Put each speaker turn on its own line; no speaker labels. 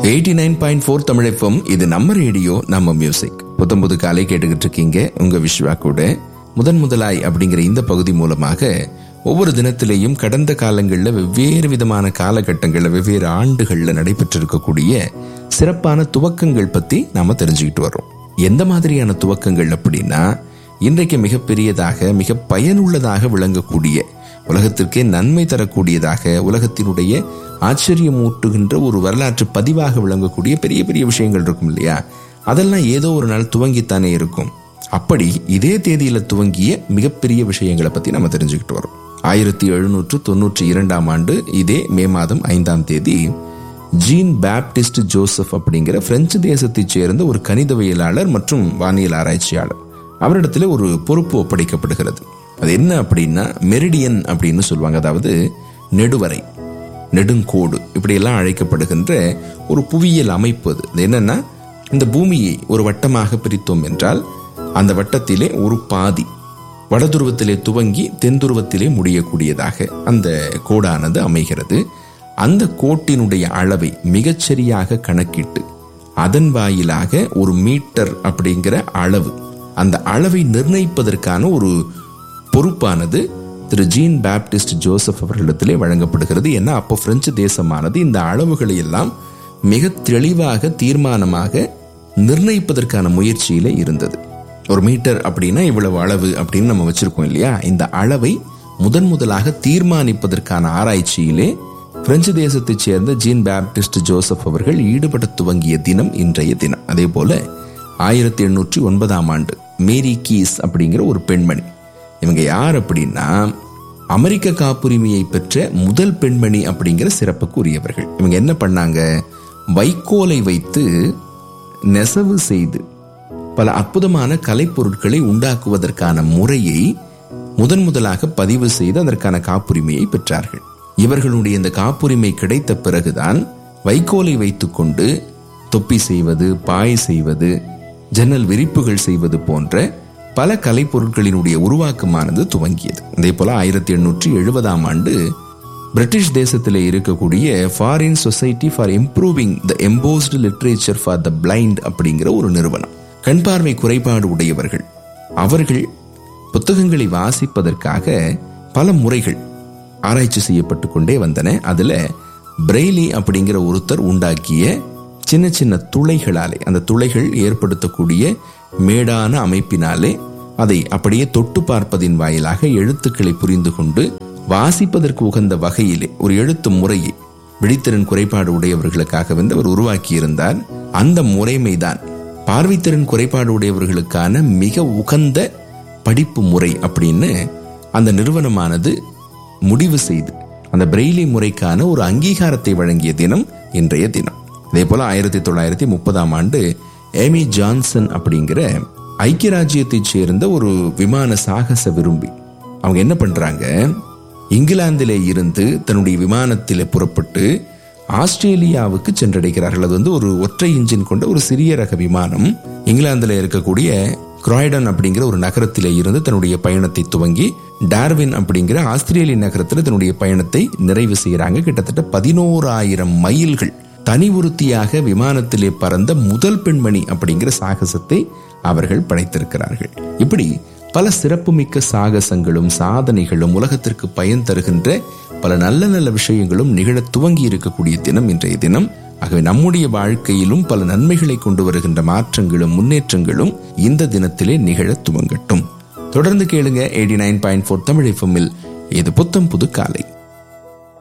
eighty nine point four தமிழப்பம் இது நம்ம ரேடியோ நம்ம மியூசிக் புத்தம் புது காலை கேட்டுக்கிட்டு இருக்கீங்க உங்க விஸ்வா கூட முதன் முதலாய் அப்படிங்கிற இந்த பகுதி மூலமாக ஒவ்வொரு தினத்திலேயும் கடந்த காலங்களில் வெவ்வேறு விதமான காலகட்டங்களில் வெவ்வேறு ஆண்டுகளில் நடைபெற்றிருக்கக்கூடிய சிறப்பான துவக்கங்கள் பத்தி நாம தெரிஞ்சுக்கிட்டு வர்றோம் எந்த மாதிரியான துவக்கங்கள் அப்படின்னா இன்றைக்கு மிகப்பெரியதாக மிக பயனுள்ளதாக விளங்கக்கூடிய உலகத்திற்கே நன்மை தரக்கூடியதாக உலகத்தினுடைய ஆச்சரியமூட்டுகின்ற ஒரு வரலாற்று பதிவாக விளங்கக்கூடிய பெரிய பெரிய விஷயங்கள் இருக்கும் இல்லையா அதெல்லாம் ஏதோ ஒரு நாள் துவங்கித்தானே இருக்கும் அப்படி இதே தேதியில துவங்கிய மிகப்பெரிய விஷயங்களை பத்தி நம்ம தெரிஞ்சுக்கிட்டு வரோம் ஆயிரத்தி எழுநூற்று தொன்னூற்றி இரண்டாம் ஆண்டு இதே மே மாதம் ஐந்தாம் தேதி ஜீன் பேப்டிஸ்ட் ஜோசப் அப்படிங்கிற பிரெஞ்சு தேசத்தைச் சேர்ந்த ஒரு கணிதவியலாளர் மற்றும் வானியல் ஆராய்ச்சியாளர் அவரிடத்துல ஒரு பொறுப்பு ஒப்படைக்கப்படுகிறது அது என்ன அப்படின்னா மெரிடியன் அப்படின்னு சொல்லுவாங்க அதாவது நெடுவரை நெடுங்கோடு இப்படியெல்லாம் அழைக்கப்படுகின்ற ஒரு புவியியல் அமைப்பு அது அது என்னன்னா இந்த பூமியை ஒரு வட்டமாக பிரித்தோம் என்றால் அந்த வட்டத்திலே ஒரு பாதி வடதுருவத்திலே துவங்கி தென்துருவத்திலே முடியக்கூடியதாக அந்த கோடானது அமைகிறது அந்த கோட்டினுடைய அளவை மிகச்சரியாக கணக்கிட்டு அதன் வாயிலாக ஒரு மீட்டர் அப்படிங்கிற அளவு அந்த அளவை நிர்ணயிப்பதற்கான ஒரு பொறுப்பானது திரு ஜீன் பேப்டிஸ்ட் ஜோசப் அவர்களிடத்திலே வழங்கப்படுகிறது ஏன்னா அப்போ பிரெஞ்சு தேசமானது இந்த அளவுகளை எல்லாம் மிக தெளிவாக தீர்மானமாக நிர்ணயிப்பதற்கான முயற்சியில இருந்தது ஒரு மீட்டர் அப்படின்னா இவ்வளவு அளவு அப்படின்னு நம்ம வச்சிருக்கோம் இல்லையா இந்த அளவை முதன் முதலாக தீர்மானிப்பதற்கான ஆராய்ச்சியிலே பிரெஞ்சு தேசத்தைச் சேர்ந்த ஜீன் பேப்டிஸ்ட் ஜோசப் அவர்கள் ஈடுபட துவங்கிய தினம் இன்றைய தினம் அதே போல ஆயிரத்தி எண்ணூற்றி ஒன்பதாம் ஆண்டு மேரி கீஸ் அப்படிங்கிற ஒரு பெண்மணி இவங்க யார் அப்படின்னா அமெரிக்க காப்புரிமையை பெற்ற முதல் பெண்மணி அப்படிங்கிற சிறப்புக்கு உரியவர்கள் இவங்க என்ன பண்ணாங்க வைக்கோலை வைத்து நெசவு செய்து பல அற்புதமான கலைப்பொருட்களை உண்டாக்குவதற்கான முறையை முதன் முதலாக பதிவு செய்து அதற்கான காப்புரிமையை பெற்றார்கள் இவர்களுடைய இந்த காப்புரிமை கிடைத்த பிறகுதான் வைக்கோலை வைத்துக்கொண்டு தொப்பி செய்வது பாய் செய்வது ஜன்னல் விரிப்புகள் செய்வது போன்ற பல கலைப்பொருட்களினுடைய உருவாக்கமானது துவங்கியது அதே போல ஆயிரத்தி எண்ணூற்றி எழுபதாம் ஆண்டு பிரிட்டிஷ் தேசத்தில் இருக்கக்கூடிய foreign society for improving the embossed literature for the blind அப்படிங்கிற ஒரு நிறுவனம் கண் பார்வை குறைபாடு உடையவர்கள் அவர்கள் புத்தகங்களை வாசிப்பதற்காக பல முறைகள் ஆராய்ச்சி செய்யப்பட்டு கொண்டே வந்தன அதுல பிரெய்லி அப்படிங்கிற ஒருத்தர் உண்டாக்கிய சின்ன சின்ன துளைகளாலே அந்த துளைகள் ஏற்படுத்தக்கூடிய மேடான அமைப்பினாலே அதை அப்படியே தொட்டு பார்ப்பதின் வாயிலாக எழுத்துக்களை புரிந்து கொண்டு வாசிப்பதற்கு உகந்த வகையிலே ஒரு எழுத்து முறையை விழித்திறன் குறைபாடு உடையவர்களுக்காக வந்து அவர் உருவாக்கி இருந்தார் அந்த முறைமைதான் பார்வைத்திறன் குறைபாடு உடையவர்களுக்கான மிக உகந்த படிப்பு முறை அப்படின்னு அந்த நிறுவனமானது முடிவு செய்து அந்த பிரெய்லி முறைக்கான ஒரு அங்கீகாரத்தை வழங்கிய தினம் இன்றைய தினம் இதே போல ஆயிரத்தி தொள்ளாயிரத்தி முப்பதாம் ஆண்டு ஏமி ஜான்சன் அப்படிங்கிற ஐக்கிய ராஜ்யத்தைச் சேர்ந்த ஒரு விமான சாகச விரும்பி அவங்க என்ன பண்றாங்க இங்கிலாந்திலே இருந்து தன்னுடைய விமானத்திலே புறப்பட்டு ஆஸ்திரேலியாவுக்கு சென்றடைகிறார்கள் அது வந்து ஒரு ஒற்றை இன்ஜின் கொண்ட ஒரு சிறிய ரக விமானம் இங்கிலாந்துல இருக்கக்கூடிய கிராய்டன் அப்படிங்கிற ஒரு நகரத்திலே இருந்து தன்னுடைய பயணத்தை துவங்கி டார்வின் அப்படிங்கிற ஆஸ்திரேலிய நகரத்தில் தன்னுடைய பயணத்தை நிறைவு செய்யறாங்க கிட்டத்தட்ட பதினோராயிரம் மைல்கள் தனி உறுத்தியாக விமானத்திலே பறந்த முதல் பெண்மணி அப்படிங்கிற சாகசத்தை அவர்கள் படைத்திருக்கிறார்கள் இப்படி பல சிறப்புமிக்க சாகசங்களும் சாதனைகளும் உலகத்திற்கு பயன் தருகின்ற பல நல்ல நல்ல விஷயங்களும் நிகழ துவங்கி இருக்கக்கூடிய தினம் இன்றைய தினம் ஆகவே நம்முடைய வாழ்க்கையிலும் பல நன்மைகளை கொண்டு வருகின்ற மாற்றங்களும் முன்னேற்றங்களும் இந்த தினத்திலே நிகழ துவங்கட்டும் தொடர்ந்து கேளுங்க eighty nine point four Tamil எஃப்எம்மில் இது புத்தம் புது காலை